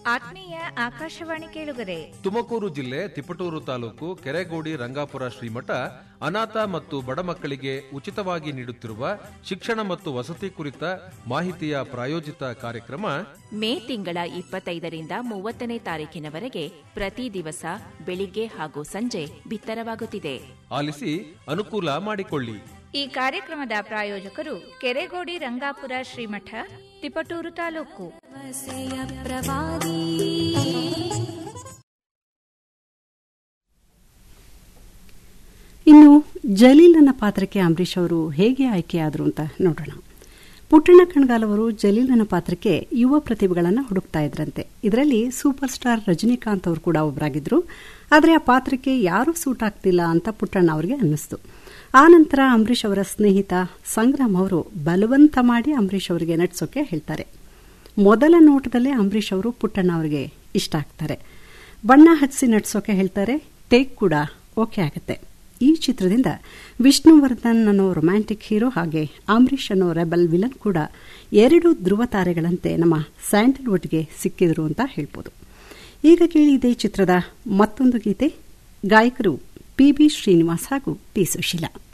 ಆತ್ಮೀಯ ಆಕಾಶವಾಣಿ ಕೇಳುಗರೆ ತುಮಕೂರು ಜಿಲ್ಲೆ ತಿಪಟೂರು ತಾಲೂಕು ಕೆರೆಗೋಡಿ ರಂಗಾಪುರ ಶ್ರೀಮಠ ಅನಾಥ ಮತ್ತು ಬಡ ಮಕ್ಕಳಿಗೆ ಉಚಿತವಾಗಿ ನೀಡುತ್ತಿರುವ ಶಿಕ್ಷಣ ಮತ್ತು ವಸತಿ ಕುರಿತ ಮಾಹಿತಿಯ ಪ್ರಾಯೋಜಿತ ಕಾರ್ಯಕ್ರಮ ಮೇ ತಿಂಗಳ ಇಪ್ಪತ್ತೈದರಿಂದ ಮೂವತ್ತನೇ ತಾರೀಕಿನವರೆಗೆ ಪ್ರತಿ ದಿವಸ ಬೆಳಿಗ್ಗೆ ಹಾಗೂ ಸಂಜೆ ಬಿತ್ತರವಾಗುತ್ತಿದೆ ಆಲಿಸಿ ಅನುಕೂಲ ಮಾಡಿಕೊಳ್ಳಿ ಈ ಕಾರ್ಯಕ್ರಮದ ಪ್ರಾಯೋಜಕರು ಕೆರೆಗೋಡಿ ರಂಗಾಪುರ ಶ್ರೀಮಠ ತಿಪಟೂರು ತಾಲೂಕು ಇನ್ನು ಜಲೀಲನ ಪಾತ್ರಕ್ಕೆ ಅಂಬರೀಷ್ ಅವರು ಹೇಗೆ ಆಯ್ಕೆಯಾದರು ಅಂತ ನೋಡೋಣ ಪುಟ್ಟಣ್ಣ ಕಣ್ಗಾಲ್ ಅವರು ಜಲೀಲನ ಪಾತ್ರಕ್ಕೆ ಯುವ ಪ್ರತಿಭೆಗಳನ್ನು ಹುಡುಕ್ತಾ ಇದ್ರಂತೆ ಇದರಲ್ಲಿ ಸೂಪರ್ ಸ್ಟಾರ್ ರಜನಿಕಾಂತ್ ಅವರು ಕೂಡ ಒಬ್ಬರಾಗಿದ್ರು ಆದರೆ ಆ ಪಾತ್ರಕ್ಕೆ ಯಾರೂ ಸೂಟ್ ಆಗ್ತಿಲ್ಲ ಅಂತ ಪುಟ್ಟಣ್ಣ ಅವರಿಗೆ ಅನ್ನಿಸ್ತು ಆ ನಂತರ ಅಂಬರೀಷ್ ಅವರ ಸ್ನೇಹಿತ ಸಂಗ್ರಾಮ್ ಅವರು ಬಲವಂತ ಮಾಡಿ ಅಂಬರೀಷ್ ಅವರಿಗೆ ನಟಿಸೋಕೆ ಹೇಳ್ತಾರೆ ಮೊದಲ ನೋಟದಲ್ಲೇ ಅಂಬರೀಷ್ ಅವರು ಪುಟ್ಟಣ್ಣ ಅವರಿಗೆ ಇಷ್ಟ ಆಗ್ತಾರೆ ಬಣ್ಣ ಹಚ್ಚಿಸಿ ನಟಿಸೋಕೆ ಹೇಳ್ತಾರೆ ಟೇಕ್ ಕೂಡ ಓಕೆ ಆಗುತ್ತೆ ಈ ಚಿತ್ರದಿಂದ ವಿಷ್ಣುವರ್ಧನ್ ಅನ್ನೋ ರೊಮ್ಯಾಂಟಿಕ್ ಹೀರೋ ಹಾಗೆ ಅಂಬರೀಷ್ ಅನ್ನೋ ರೆಬಲ್ ವಿಲನ್ ಕೂಡ ಎರಡು ಧ್ರುವ ತಾರೆಗಳಂತೆ ನಮ್ಮ ಸ್ಯಾಂಡಲ್ವುಡ್ಗೆ ಸಿಕ್ಕಿದ್ರು ಅಂತ ಹೇಳ್ಬೋದು ಈಗ ಕೇಳಿ ಇದೇ ಚಿತ್ರದ ಮತ್ತೊಂದು ಗೀತೆ ಗಾಯಕರು ಪಿ ಬಿ ಶ್ರೀನಿವಾಸ್ ಹಾಗೂ ಟಿ ಸುಶೀಲಾ